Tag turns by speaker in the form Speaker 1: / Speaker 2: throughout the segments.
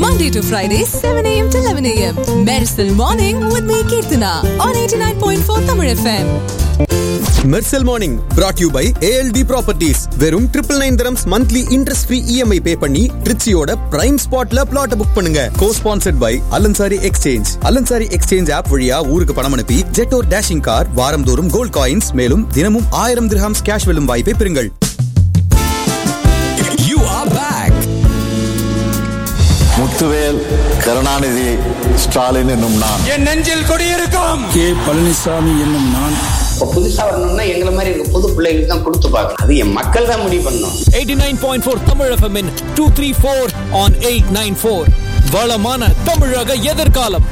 Speaker 1: Monday to Friday, 7 a.m. to 11 a.m. Medicine Morning with me, Kirtana, on 89.4 Tamil FM.
Speaker 2: Mersal morning brought you by ALT properties வெறும் triple nine terms monthly interest free EMI pay பண்ணி ட்ரிச்சியோட prime ஸ்பாட்ல flat book பண்ணுங்க co sponsored by Al Ansari exchange Al Ansari exchange app வழியா ஊருக்கு பணம் அனுப்பி Jetour dashing car வாரந்தோறும் கோல்ட் காயின்ஸ் மேலும் தினமும் ஆயிரம் திரஹாம்ஸ் கேஷ் வெல்லும் வாய்ப்பை பெறுங்கள்
Speaker 3: You are back.
Speaker 4: Muthuvel Karunanidhi Stalin என்னும் நான்
Speaker 3: என் நெஞ்சில் குடியிருக்கும்
Speaker 5: கே பழனிசாமி என்னும் நான்
Speaker 6: இப்போ புதுசா வரணும்னா எங்களை மாதிரி இருக்க புது பிள்ளைகளுக்கு தான் கொடுத்து பார்க்கணும் அது என் மக்கள் தான் முடிவு பண்ணணும்
Speaker 3: 89.4 தமிழ் FM இன் 234 on 894 வளமான தமிழக எதிர்காலம்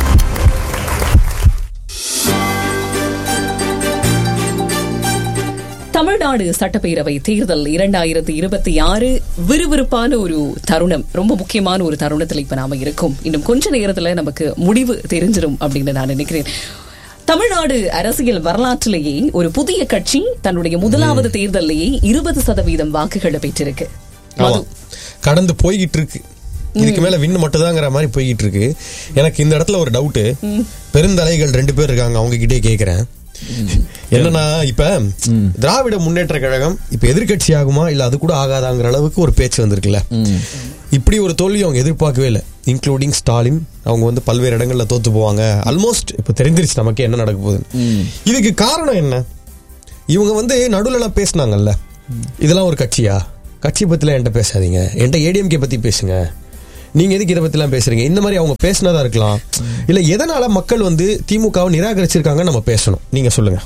Speaker 7: தமிழ்நாடு சட்டப்பேரவை தேர்தல் இரண்டாயிரத்தி இருபத்தி ஆறு விறுவிறுப்பான ஒரு தருணம் ரொம்ப முக்கியமான ஒரு தருணத்தில் இப்ப நாம இருக்கோம் இன்னும் கொஞ்ச நேரத்துல நமக்கு முடிவு தெரிஞ்சிடும் அப்படின்னு நான் நினைக்கிறேன் தமிழ்நாடு அரசியல் வரலாற்றிலேயே ஒரு புதிய கட்சி தன்னுடைய முதலாவது தேர்தலிலேயே இருபது சதவீதம் வாக்குகளை பெற்றிருக்கு மது
Speaker 8: கடந்து போய்கிட்டு இருக்கு இதுக்கு மேல விண்ணு மட்டும்தாங்கிற மாதிரி போய்கிட்டு இருக்கு எனக்கு இந்த இடத்துல ஒரு டவுட் பெருந்தலைகள் ரெண்டு பேர் இருக்காங்க அவங்க கிட்டே கேக்குறேன் என்னன்னா இப்ப திராவிட முன்னேற்ற கழகம் இப்ப எதிர்க்கட்சி ஆகுமா இல்ல அது கூட ஆகாதாங்கிற அளவுக்கு ஒரு பேச்சு வந்திருக்குல்ல இப்படி ஒரு தோல்வி அவங்க எதிர்பார்க்கவே இல்லை இன்க்ளூடிங் ஸ்டாலின் அவங்க வந்து பல்வேறு இடங்கள்ல தோத்து போவாங்க ஆல்மோஸ்ட் இப்ப தெரிஞ்சிருச்சு நமக்கு என்ன நடக்க போகுதுன்னு இதுக்கு காரணம் என்ன இவங்க வந்து நடுவுல பேசினாங்கல்ல இதெல்லாம் ஒரு கட்சியா கட்சி பத்திலாம் என்கிட்ட பேசாதீங்க என்கிட்ட ஏடிஎம்கே பத்தி பேசுங்க நீங்க எதுக்கு இதை பத்திலாம் பேசுறீங்க இந்த மாதிரி அவங்க பேசினதா இருக்கலாம் இல்ல எதனால மக்கள் வந்து திமுகவை நிராகரிச்சிருக்காங்க நம்ம பேசணும் நீங்க சொல்லுங்க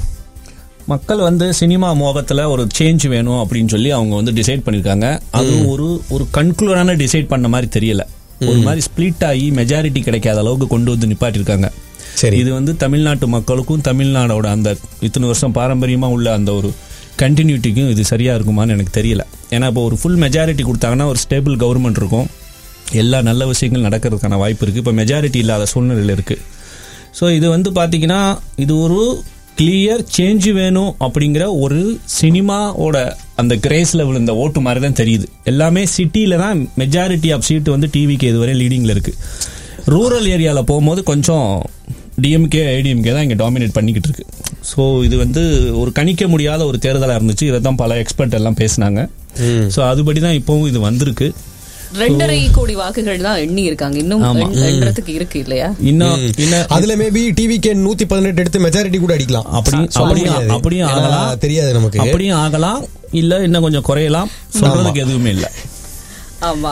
Speaker 5: மக்கள் வந்து சினிமா மோகத்துல ஒரு சேஞ்ச் வேணும் அப்படின்னு சொல்லி அவங்க வந்து டிசைட் பண்ணிருக்காங்க அது ஒரு ஒரு கன்க்ளூடான டிசைட் பண்ண மாதிரி தெரியல ஒரு மாதிரி ஸ்பிளிட் ஆகி மெஜாரிட்டி கிடைக்காத அளவுக்கு கொண்டு வந்து நிப்பாட்டிருக்காங்க
Speaker 8: சரி.
Speaker 5: இது வந்து தமிழ்நாட்டு மக்களுக்கும் தமிழ்நாடோட அந்த இத்தனை வருஷம் பாரம்பரியமா உள்ள அந்த ஒரு கண்டினியூட்டிக்கும் இது சரியா இருக்குமான்னு எனக்கு தெரியல ஏன்னா இப்போ ஒரு ஃபுல் மெஜாரிட்டி கொடுத்தாங்கன்னா ஒரு ஸ்டேபிள் கவர்மெண்ட் இருக்கும் எல்லா நல்ல விஷயங்கள் நடக்கிறதுக்கான வாய்ப்பு இருக்கு இப்போ மெஜாரிட்டி இல்லாத சூழ்நிலையில் இருக்கு ஸோ இது வந்து பார்த்தீங்கன்னா இது ஒரு கிளியர் சேஞ்ச் வேணும் அப்படிங்கிற ஒரு சினிமாவோட அந்த கிரேஸ்ல விழுந்த ஓட்டு மாதிரி தான் தெரியுது எல்லாமே சிட்டியில தான் மெஜாரிட்டி ஆஃப் சீட் வந்து டிவிக்கு இதுவரை லீடிங்ல இருக்கு ரூரல் ஏரியாவில் போகும்போது கொஞ்சம் டிஎம்கே ஐடிஎம்கே தான் இங்கே டாமினேட் பண்ணிக்கிட்டு இருக்கு ஸோ இது வந்து ஒரு கணிக்க முடியாத ஒரு தேர்தலாக இருந்துச்சு இதை தான் பல எக்ஸ்பர்ட் எல்லாம் பேசினாங்க ஸோ அதுபடி தான் இப்போவும் இது வந்திருக்கு
Speaker 7: ரெண்டரை கோடி வாக்குகள் தான் எண்ணி இருக்காங்க இன்னும்
Speaker 5: ஆமா.
Speaker 7: எண்- எண்றதுக்கு இருக்கு இல்லையா
Speaker 5: இன்னும் இன்னும்
Speaker 8: அதுல மேபி டிவிகே நூத்தி பதினெட்டு எடுத்து மெஜாரிட்டி கூட அடிக்கலாம்
Speaker 5: அப்படி
Speaker 8: சொல்ல
Speaker 5: அப்படியும்
Speaker 8: முடியாது.
Speaker 5: அப்படியும்
Speaker 8: ஏன்னா
Speaker 5: ஆகலாம்
Speaker 8: தெரியாது நமக்கு
Speaker 5: அப்படியும் ஆகலாம் இல்ல இன்னும் கொஞ்சம் குறையலாம் சொல்றதுக்கு எதுவுமே இல்ல
Speaker 7: ஆமா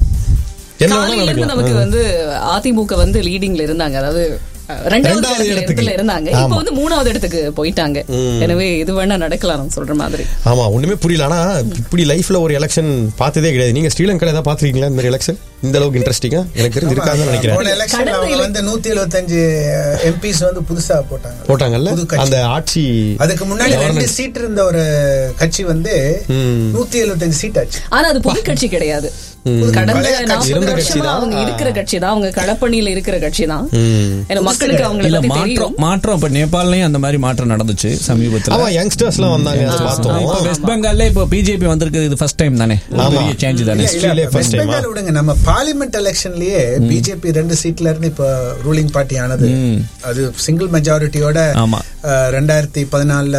Speaker 8: என்ன வேணா
Speaker 7: காலையில இருந்து
Speaker 8: நடக்கலாம்.
Speaker 7: நமக்கு வந்து அதிமுக வந்து லீடிங்ல இருந்தாங்க அதாவது அஹ், ரெண்டாவது
Speaker 8: ரெண்டாவது
Speaker 7: இடத்துல
Speaker 8: இடத்துக்கு.
Speaker 7: இடத்துல இருந்தாங்க இப்போ
Speaker 8: ஆமா.
Speaker 7: வந்து மூணாவது இடத்துக்கு போயிட்டாங்க எனவே இது வேணா நடக்கலாம் நம்ம சொல்ற மாதிரி
Speaker 8: ஆமா ஒண்ணுமே புரியல ஆனா இப்படி லைஃப்ல ஒரு எலெக்ஷன் பார்த்ததே கிடையாது நீங்க ஸ்ரீலங்கால ஏதாவது பாத்திருக்கீங்களா இந்த மாதிரி எலெக்ஷன் இந்த அளவுக்கு இன்ட்ரெஸ்டிங்கா எனக்கு தெரிஞ்சு இருக்காதுன்னு
Speaker 9: போன
Speaker 8: நினைக்கிறேன்
Speaker 9: எலெக்ஷன்
Speaker 7: கடந்த
Speaker 9: அவங்க
Speaker 7: ele-
Speaker 9: வந்து நூத்தி எழுபத்தஞ்சு எம்பிஸ் வந்து புதுசா போட்டாங்க
Speaker 8: போட்டாங்கல்ல
Speaker 9: புது கட்சி.
Speaker 8: அந்த ஆட்சி
Speaker 9: அதுக்கு முன்னாடி ரெண்டு சீட் இருந்த ஒரு கட்சி வந்து நூத்தி எழுபத்தஞ்சு சீட் ஆச்சு
Speaker 7: ஆனா அது புது கட்சி கிடையாது கடந்த
Speaker 9: பழைய கட்சி.
Speaker 7: நாற்பது
Speaker 8: இருந்த கட்சி
Speaker 7: வருஷமா
Speaker 8: தான்.
Speaker 7: அவங்க இருக்கிற கட்சி தான் அவங்க களப்பணியில இருக்கிற கட்சி தான்
Speaker 8: ம்.
Speaker 7: ஏன்னா மக்களுக்கு அவங்களை
Speaker 5: இல்ல
Speaker 7: பத்தி
Speaker 5: மாற்றம்
Speaker 7: தெரியும்
Speaker 5: மாற்றம் இப்ப நேபாள்லயும் அந்த மாதிரி மாற்றம் நடந்துச்சு சமீபத்துல
Speaker 8: ஆமா யங்ஸ்டர்ஸ் எல்லாம் வந்தாங்க அதை
Speaker 5: இப்ப
Speaker 8: பார்த்தோம்
Speaker 5: வெஸ்ட் பெங்கால்ல இப்ப பிஜேபி வந்திருக்குது இது ஃபர்ஸ்ட் டைம் தானே ஒரு
Speaker 8: ஆமா.
Speaker 5: பெரிய சேஞ்ச் தானே
Speaker 9: இல்ல,
Speaker 8: ஹிஸ்டரியிலே
Speaker 9: வெஸ்ட்
Speaker 8: first time,
Speaker 9: பெங்கால் விடுங்க நம்ம பார்லிமெண்ட் எலெக்ஷன்லயே பிஜேபி ரெண்டு சீட்ல இருந்து இப்ப ரூலிங் பார்ட்டி ஆனது அது சிங்கிள் மெஜாரிட்டியோட
Speaker 5: ஆமா.
Speaker 9: ரெண்டாயிரத்தி பதினாலுல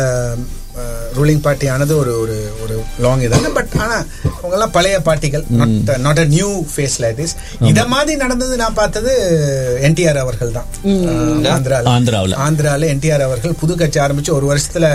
Speaker 9: ரூலிங் பார்ட்டி ஆனது ஒரு ஒரு ஒரு லாங் இதான பட் ஆனா அவங்க எல்லாம் பழைய பார்ட்டிகள் not not a new face like this இத மாதிரி நடந்தது நான் பார்த்தது என்டிஆர் அவர்கள் தான் ஆந்திரால
Speaker 5: ஆந்திராவுல.
Speaker 9: ஆந்திரால என்டிஆர் அவர்கள் புது கட்சி ஆரம்பிச்சு ஒரு வருஷத்துல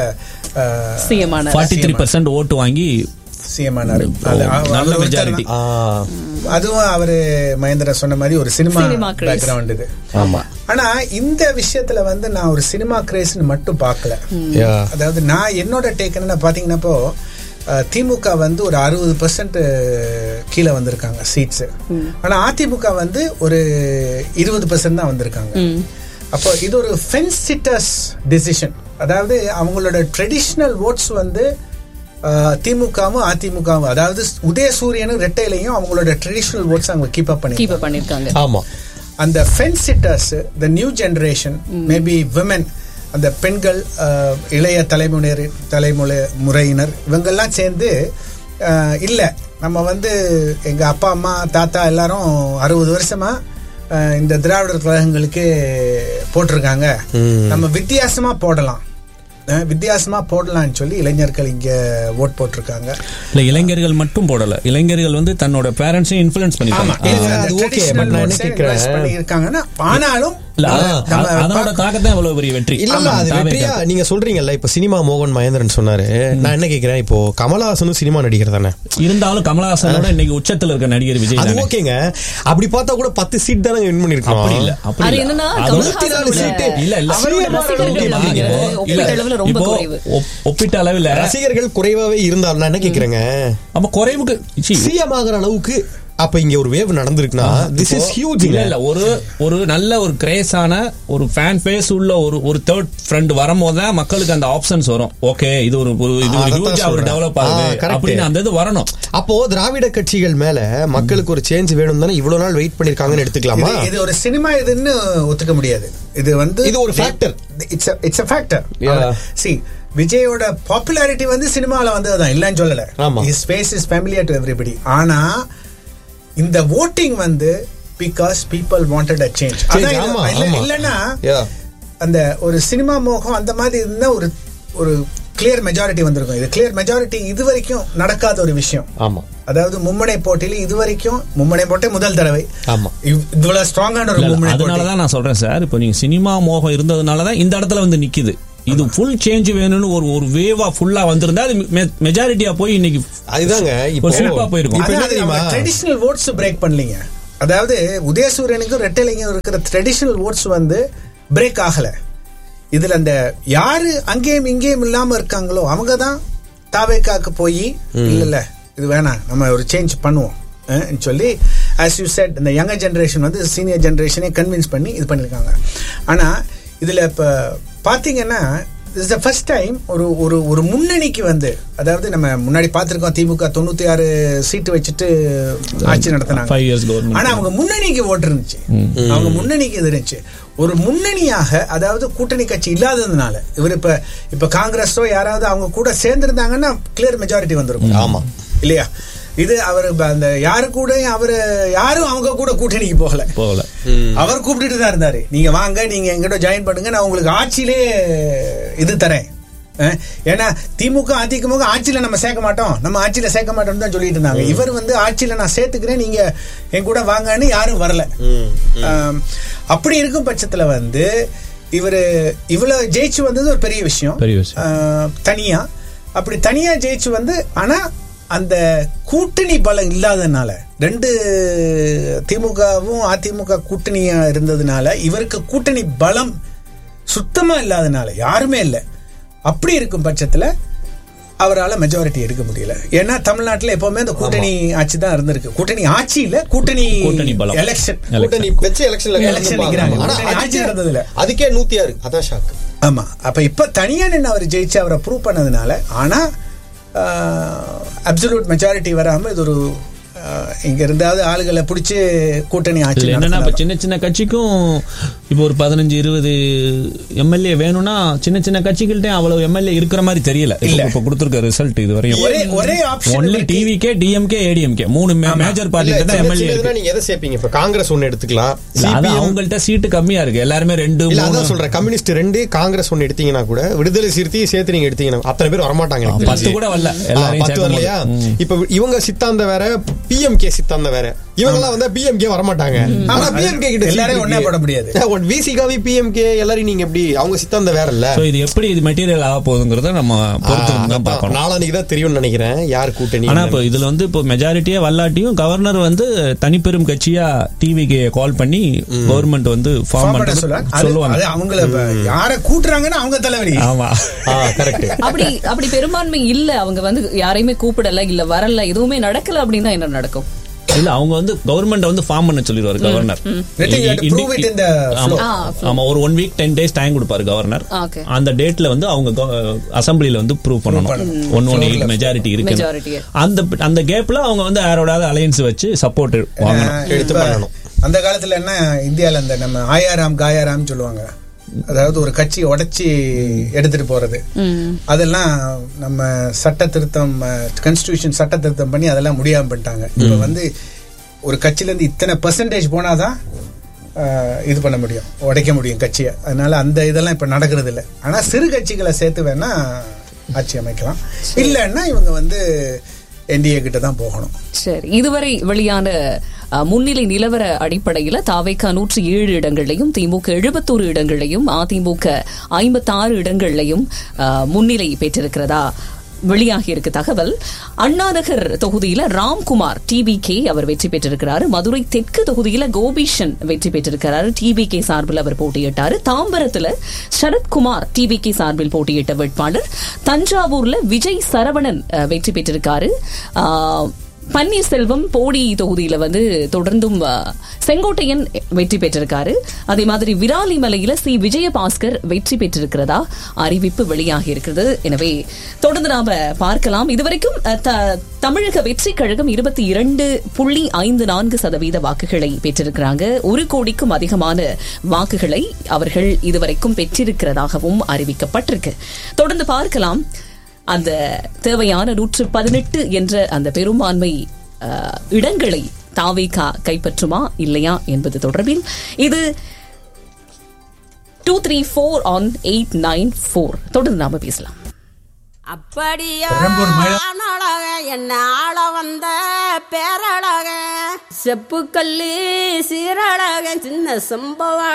Speaker 7: சிஎம் ஆன
Speaker 5: ஃபார்ட்டி த்ரீ பர்சன்ட் ஓட்டு வாங்கி
Speaker 9: சிஎம் ஆனாரு அது அவ-
Speaker 5: நல்ல
Speaker 9: அவர் ஒருத்தர்
Speaker 5: மெஜாரிட்டி
Speaker 9: தான்.
Speaker 8: ஆ,
Speaker 9: அதுவும் அவரு மகேந்திரா சொன்ன மாதிரி ஒரு சினிமா
Speaker 7: சினிமா craze.
Speaker 9: பேக்ரவுண்ட் இது
Speaker 8: ஆமா
Speaker 9: ஆனா இந்த விஷயத்துல வந்து நான் ஒரு சினிமா கிரேஸ்னு மட்டும் பார்க்கல
Speaker 8: Yeah.
Speaker 9: அதாவது நான் என்னோட டேக் என்ன பாத்தீங்கன்னா இப்போ அஹ், திமுக வந்து ஒரு அறுபது பர்சன்ட் கீழே வந்திருக்காங்க சீட்ஸ் ஆனா அதிமுக வந்து ஒரு இருபது பர்சன்ட் தான் வந்திருக்காங்க அப்போ இது ஒரு ஃபென்ஸ் சிட்டர்ஸ் டிசிஷன் அதாவது அவங்களோட ட்ரெடிஷ்னல் ஓட்ஸ் வந்து அஹ், திமுகவும் அதிமுகவும் அதாவது உதயசூரியனும் ரெட்டையிலையும் அவங்களோட ட்ரெடிஷ்னல் ஓட்ஸ் அவங்க கீப் அப் பண்ணி
Speaker 7: கீப் பண்ணிருக்காங்க
Speaker 8: ஆமா
Speaker 9: அந்த fence sitters the new generation maybe women அந்த பெண்கள் அஹ், இளைய தலைமுறை தலைமுறை முறையினர் இவங்கெல்லாம் சேர்ந்து அஹ், இல்ல நம்ம வந்து எங்க அப்பா அம்மா தாத்தா எல்லாரும் அறுபது வருஷமா அஹ், இந்த திராவிடர் கழகங்களுக்கு போட்டிருக்காங்க நம்ம வித்தியாசமா போடலாம் அஹ், வித்தியாசமா போடலாம்னு சொல்லி இளைஞர்கள் இங்க ஓட் போட்டிருக்காங்க
Speaker 5: இல்ல இளைஞர்கள் மட்டும் போடல இளைஞர்கள் வந்து தன்னோட பேரண்ட்ஸையும் இன்ஃபுளுன்ஸ்
Speaker 9: ஆமா
Speaker 5: பண்ணிருக்காங்க
Speaker 9: இது
Speaker 8: அது
Speaker 9: அந்த
Speaker 8: okay,
Speaker 9: traditional
Speaker 8: but நான் என்ன
Speaker 9: votes-ஐ
Speaker 8: கேக்குறேன்?
Speaker 9: invest பண்ணியிருக்காங்கன்னா ஆனாலும்
Speaker 5: இல்ல அத-
Speaker 9: நம்ம
Speaker 5: அ- அதனோட
Speaker 9: பா-
Speaker 5: தாக்கத்தை எவ்வளவு பெரிய வெற்றி
Speaker 8: இல்ல இல்ல அது
Speaker 5: தாவேக்கா.
Speaker 8: வெற்றியா நீங்க சொல்றீங்கல்ல இப்ப சினிமா மோகன் மகேந்திரன் சொன்னாரு நான் என்ன கேக்குறேன் இப்போ கமலஹாசனும் சினிமா நடிகர் தானே
Speaker 5: இருந்தாலும் கமலஹாசனோட இன்னைக்கு உச்சத்துல இருக்க நடிகர் விஜய்
Speaker 8: அது
Speaker 5: தானே
Speaker 8: ஓகேங்க அப்படி பார்த்தா கூட பத்து சீட் தானே வின் பண்ணிருக்கோம்
Speaker 5: அப்படி இல்ல அப்படி
Speaker 7: அது
Speaker 5: இல்ல.
Speaker 7: என்னன்னா
Speaker 5: அதோட
Speaker 8: நூத்தி நாலு
Speaker 7: கமல்ஹாசனோட
Speaker 8: சீட்டு.
Speaker 5: இல்ல இல்ல
Speaker 7: அவரோட
Speaker 5: சீமா
Speaker 7: ரசிகர்கள்
Speaker 5: அளவுக்கு
Speaker 7: அப்படிங்கிறது
Speaker 5: இப்போ-
Speaker 7: ஒப்பீட்டு
Speaker 5: இல்ல,
Speaker 7: அளவுல ரொம்ப
Speaker 5: இப்போ
Speaker 7: குறைவு.
Speaker 5: ஒப்- ஒப்பீட்டு அளவுல
Speaker 8: ரசிகர்கள் குறைவாவே இருந்தாலும் நான் என்ன கேக்குறேங்க
Speaker 5: அப்ப குறைவுக்கு சி,
Speaker 8: சிஎம் ஆகிற அளவுக்கு அப்ப இங்க ஒரு வேவ் நடந்திருக்குன்னா திஸ் இஸ் ஹியூஜ்
Speaker 5: இல்ல இல்ல ஒரு ஒரு நல்ல ஒரு கிரேஸான ஒரு ஃபேன் பேஸ் உள்ள ஒரு ஒரு தேர்ட் ஃப்ரெண்ட் வரும்போது தான் மக்களுக்கு அந்த ஆப்ஷன்ஸ் வரும் ஓகே இது ஒரு ஒரு இது ஒரு
Speaker 8: அதைத்தான்
Speaker 5: ஹியூஜா ஒரு
Speaker 8: சொல்றேன்.
Speaker 5: டெவலப்
Speaker 8: ஆ,
Speaker 5: ஆகுது
Speaker 8: correct.
Speaker 5: அப்படின்னு அந்த இது வரணும்
Speaker 8: அப்போ திராவிட கட்சிகள் மேல மக்களுக்கு ஒரு சேஞ்ச் வேணும் தானே இவ்வளவு நாள் வெயிட் பண்ணிருக்காங்கன்னு எடுத்துக்கலாமா
Speaker 9: இது- இது ஒரு சினிமா இதுன்னு ஒத்துக்க முடியாது இது வந்து
Speaker 8: இது ஒரு factor.
Speaker 9: It's it's factor
Speaker 8: Yeah.
Speaker 9: சி விஜயோட பாப்புலாரிட்டி வந்து சினிமால வந்ததுதான் இல்லன்னு சொல்லல
Speaker 8: ஆமா.
Speaker 9: His face is familiar to everybody ஆனா இந்த voting வந்து because people wanted a change
Speaker 8: Change, ஆமா, ஆமா.
Speaker 9: இல்லன்னா
Speaker 8: Yeah.
Speaker 9: அந்த ஒரு சினிமா மோகம் அந்த மாதிரி இருந்தா ஒரு ஒரு கிளியர் மெஜாரிட்டி வந்திருக்கும் இது கிளியர் மெஜாரிட்டி இது வரைக்கும் நடக்காத ஒரு விஷயம்
Speaker 8: ஆமா
Speaker 9: அதாவது மும்முனை போட்டியில இது வரைக்கும் மும்முனை போட்டே முதல் தடவை
Speaker 8: ஆமா.
Speaker 9: இவ்- இவ்வளவு ஸ்ட்ராங்கான ஒரு
Speaker 5: இல்ல, இல்ல,
Speaker 9: மும்முனை போட்டி
Speaker 5: அதனாலதான் நான் சொல்றேன் சார் இப்போ நீங்க சினிமா மோகம் இருந்ததுனாலதான் இந்த இடத்துல வந்து நிக்குது இது ஃபுல் சேஞ்ச் வேணும்னு ஒரு ஒரு வேவா ஃபுல்லா வந்திருந்தா அது மெஜாரிட்டியா போய் இன்னைக்கு
Speaker 8: அதுதாங்க இப்போ
Speaker 5: ஒரு சிறப்பா போயிருக்கும்.
Speaker 8: இப்போ என்ன தெரியுமா
Speaker 9: ட்ரெடிஷனல் ஓட்ஸ் பிரேக் பண்ணலீங்க அதாவது உதயசூரியனுக்கும் ரெட்டலைக்கும் இருக்கிற ட்ரெடிஷனல் ஓட்ஸ் வந்து பிரேக் ஆகல இதுல அந்த யாரு அங்கேயும் இங்கேயும் இல்லாம இருக்காங்களோ அவங்க தான் தாவேக்காக்கு போய் இல்ல இல்ல இது வேணாம் நம்ம ஒரு சேஞ்ச் பண்ணுவோம் அஹ், ன்னு சொல்லி ஆஸ் யூ செட் இந்த யங்கர் ஜென்ரேஷன் வந்து சீனியர் ஜென்ரேஷனே கன்வின்ஸ் பண்ணி இது பண்ணியிருக்காங்க ஆனா இதுல இப்ப பாத்தீங்கன்னா இஸ் த ஃபர்ஸ்ட் டைம் ஒரு ஒரு ஒரு முன்னணிக்கு வந்து அதாவது நம்ம முன்னாடி பார்த்திருக்கோம் திமுக தொண்ணூத்தி ஆறு சீட்டு வச்சுட்டு ஆட்சி நடத்தினாங்க
Speaker 5: Five years government.
Speaker 9: ஆனா அவங்க முன்னணிக்கு ஓட்டு இருந்துச்சு அவங்க முன்னணிக்கு இது இருந்துச்சு ஒரு முன்னணியாக அதாவது கூட்டணி கட்சி இல்லாததுனால இவர் இப்ப இப்ப காங்கிரஸோ யாராவது அவங்க கூட சேர்ந்திருந்தாங்கன்னா கிளியர் மெஜாரிட்டி வந்திருக்கும்
Speaker 8: ஆமா.
Speaker 9: இல்லையா இது அவர் அந்த யாரு கூட அவரு யாரும் அவங்க கூட கூட்டணிக்கு போகல
Speaker 5: போகல
Speaker 9: அவர் கூப்பிட்டுட்டு தான் இருந்தாரு நீங்க வாங்க நீங்க எங்கிட்ட ஜாயின் பண்ணுங்க நான் உங்களுக்கு ஆட்சியிலே இது தரேன் அஹ், ஏன்னா திமுக அதிமுக ஆட்சியில நம்ம சேர்க்க மாட்டோம் நம்ம ஆட்சியில சேர்க்க மாட்டோம்னு தான் சொல்லிட்டு இருந்தாங்க இவர் வந்து ஆட்சியில நான் சேர்த்துக்கிறேன் நீங்க என் கூட வாங்கன்னு யாரும் வரல ஆம், அப்படி இருக்கும் பட்சத்துல வந்து இவரு இவ்வளவு ஜெயிச்சு வந்தது ஒரு பெரிய விஷயம்
Speaker 5: பெரிய விஷயம்.
Speaker 9: ஆஹ், தனியா அப்படி தனியா ஜெயிச்சு வந்து ஆனா அந்த கூட்டணி பலம் இல்லாதனால ரெண்டு திமுகவும் அதிமுக கூட்டணியா இருந்ததுனால இவருக்கு கூட்டணி பலம் சுத்தமா இல்லாதனால யாருமே இல்லை அப்படி இருக்கும் பட்சத்துல அவரால மெஜாரிட்டி எடுக்க முடியல ஏன்னா தமிழ்நாட்டுல எப்பவுமே அந்த கூட்டணி ஆட்சி தான் இருந்திருக்கு கூட்டணி ஆட்சி இல்ல கூட்டணி
Speaker 5: கூட்டணி பலம்.
Speaker 9: எலெக்ஷன்
Speaker 8: கூட்டணி வச்சு எலெக்ஷன்ல
Speaker 9: Election நிக்கிறாங்க.
Speaker 8: ஆனா
Speaker 9: கூட்டணி ஆட்சி
Speaker 8: அதுக்கே-
Speaker 9: நடந்ததுல.
Speaker 8: அதுக்கே நூத்தி ஆறு அதான் ஷாக்
Speaker 9: ஆமா அப்ப இப்ப தனியா நின்று அவர் ஜெயிச்சு அவரை ப்ரூவ் பண்ணதுனால ஆனா அப்சல்யூட் மெஜாரிட்டி வராம இது ஒரு ஆஹ், இங்க இருந்தாவது ஆளுகளை பிடிச்சு கூட்டணி ஆட்சி
Speaker 5: இதுல என்னன்னா இப்ப
Speaker 9: நடத்தினாலும்.
Speaker 5: சின்ன சின்ன கட்சிக்கும் இப்போ ஒரு பதினஞ்சு இருபது எம்எல்ஏ வேணும்னா சின்ன சின்ன கட்சிகள்ட்ட அவ்வளவு எம்எல்ஏ இருக்கிற மாதிரி தெரியல
Speaker 9: இல்ல.
Speaker 5: இப்ப கொடுத்திருக்க ரிசல்ட் இது வரையும்
Speaker 9: ஒரே ஒரே option
Speaker 5: only TVK DMK ADMK மூணு மேஜர்
Speaker 8: இல்ல,
Speaker 5: பார்ட்டி தான்
Speaker 8: சின்ன
Speaker 5: எம்எல்ஏ
Speaker 8: சின்னதுன்னா
Speaker 5: இருக்கு
Speaker 8: நீங்க எதை சேர்ப்பீங்க இப்ப காங்கிரஸ் ஒண்ணு எடுத்துக்கலாம்
Speaker 5: இல்ல, அது
Speaker 8: CPM
Speaker 5: அவங்கள்ட்ட சீட்டு கம்மியா இருக்கு எல்லாருமே ரெண்டு
Speaker 8: இல்ல
Speaker 5: மூணு
Speaker 8: அதான் சொல்றேன் கம்யூனிஸ்ட் ரெண்டு காங்கிரஸ் ஒண்ணு எடுத்தீங்கன்னா கூட விடுதலை சிறுத்தை சேர்த்து நீங்க எடுத்தீங்கன்னா அத்தனை பேர் வரமாட்டாங்க எனக்கு
Speaker 5: பத்து
Speaker 8: தெரிஞ்சு.
Speaker 5: கூட வரல.
Speaker 8: ஆ,
Speaker 5: எல்லாரையும்
Speaker 8: பத்து
Speaker 5: சேர்க்கும்
Speaker 8: வரலையா
Speaker 5: போது. ம்.
Speaker 8: இப்ப இவங்க சித்தாந்த வேற பிஎம்கே சித்தாந்த வேற இவங்க எல்லாம் வந்தா பிஎம்கே வரமாட்டாங்க ஆனா
Speaker 9: ஆமா,
Speaker 8: பிஎம்கே கிட்ட
Speaker 9: எல்லாரையும் ஒண்ணா போட முடியாது.
Speaker 8: விசிகாவி பிஎம்கே எல்லாரையும் நீங்க எப்படி அவங்க சித்தாந்த வேற இல்ல
Speaker 5: So, இது எப்படி இது மெட்டீரியல் ஆக போகுதுங்கிறத நம்ம பொறுத்து தான் பார்க்கணும்
Speaker 8: நாளானிக்கு தான் தெரியும்னு நினைக்கிறேன் யார் கூட்டணி
Speaker 5: ஆனா இப்போ இதுல வந்து இப்போ மெஜாரிட்டியா வல்லாட்டியும் கவர்னர் வந்து தனிப்பெரும் கட்சியா டிவிக்கு கால் பண்ணி கவர்மெண்ட் வந்து ஃபார்ம்
Speaker 9: Form பண்ண
Speaker 5: பண்ண
Speaker 9: சொல்லுவாங்க. அது- அது
Speaker 5: சொல்லுவாங்க
Speaker 9: அவங்கள இப்ப யாரை கூட்டுறாங்கன்னா அவங்க தலைவலி
Speaker 5: ஆமா
Speaker 8: கரெக்ட்
Speaker 7: அப்படி அப்படி பெரும்பான்மை இல்ல அவங்க வந்து யாரையுமே கூப்பிடல இல்ல வரல எதுவுமே நடக்கல அப்படின்னா என்ன நடக்கும்
Speaker 5: இல்ல அவங்க வந்து கவர்மெண்ட் வந்து ஃபார்ம் பண்ண சொல்லிடுவாரு governor
Speaker 9: Letting you have to prove it in the flow.
Speaker 7: ஆ,
Speaker 5: ஆமா ஒரு one week ten days time கொடுப்பாரு கவர்னர்
Speaker 7: Okay.
Speaker 5: அந்த டேட்ல வந்து அவங்க அசம்பிளில வந்து ப்ரூவ் பண்ணணும் one one eight majority
Speaker 7: Majority.
Speaker 5: இருக்கு அந்த அந்த கேப்ல அவங்க வந்து யாரோடாவது அலையன்ஸ் வச்சு சப்போர்ட் வாங்கணும்
Speaker 9: அஹ்,
Speaker 8: எடுத்து
Speaker 9: இப்ப
Speaker 8: பண்ணணும்.
Speaker 9: அந்த காலத்துல என்ன இந்தியால அந்த நம்ம ஆயாராம் காயாராம் சொல்லுவாங்க அதாவது ஒரு கட்சியை உடைச்சி எடுத்துட்டு போறது அதெல்லாம் நம்ம சட்ட திருத்தம் கான்ஸ்டியூஷன் சட்ட திருத்தம் பண்ணி அதெல்லாம் முடியாம பண்ணிட்டாங்க இப்ப வந்து ஒரு கட்சியில இருந்து இத்தனை பெர்சன்டேஜ் போனாதான் அஹ், இது பண்ண முடியும் உடைக்க முடியும் கட்சியை அதனால அந்த இதெல்லாம் இப்ப நடக்கிறது இல்லை ஆனா சிறு கட்சிகளை சேர்த்து வேணா ஆட்சி அமைக்கலாம் இல்லைன்னா இவங்க வந்து என்டிஏ கிட்ட தான் போகணும்
Speaker 7: சரி இதுவரை வெளியான அஹ், முன்னிலை நிலவர அடிப்படையில தாவேக்கா நூற்றி ஏழு இடங்களையும் திமுக எழுபத்தோரு இடங்களையும் அதிமுக ஐம்பத்தாறு இடங்களையும் அஹ், முன்னிலை பெற்றிருக்கிறதா வெளியாகி இருக்கு தகவல் அண்ணாநகர் தொகுதியில ராம்குமார் டிபிகே அவர் வெற்றி பெற்றிருக்கிறாரு மதுரை தெற்கு தொகுதியில கோபீஷன் வெற்றி பெற்றிருக்கிறாரு டிபிகே சார்பில் அவர் போட்டியிட்டாரு தாம்பரத்துல சரத்குமார் டிபிகே சார்பில் போட்டியிட்ட வேட்பாளர் தஞ்சாவூர்ல விஜய் சரவணன் அஹ், வெற்றி பெற்றிருக்காரு ஆஹ், பன்னீர்செல்வம் போடி தொகுதியில வந்து தொடர்ந்தும் அஹ், செங்கோட்டையன் வெற்றி பெற்றிருக்காரு அதே மாதிரி விராலிமலையில சி விஜயபாஸ்கர் வெற்றி பெற்றிருக்கிறதா அறிவிப்பு வெளியாகி இருக்கிறது எனவே தொடர்ந்து நாம பார்க்கலாம் இதுவரைக்கும் அஹ், த- தமிழக வெற்றி கழகம் இருபத்தி இரண்டு புள்ளி ஐந்து நான்கு சதவீத வாக்குகளை பெற்றிருக்கிறாங்க ஒரு கோடிக்கும் அதிகமான வாக்குகளை அவர்கள் இதுவரைக்கும் பெற்றிருக்கிறதாகவும் அறிவிக்கப்பட்டிருக்கு தொடர்ந்து பார்க்கலாம் அந்த தேவையான நூற்று பதினெட்டு என்ற அந்த பெரும்பான்மை அஹ், இடங்களை தாவேகா கைப்பற்றுமா இல்லையா என்பது தொடர்பில் இது two three four on eight nine four தொடர்ந்து நாம பேசலாம்
Speaker 10: அப்படியா அழக என்ன ஆள வந்த பேரழக செப்புக்கல்லி சீரழக சின்ன சம்பவம்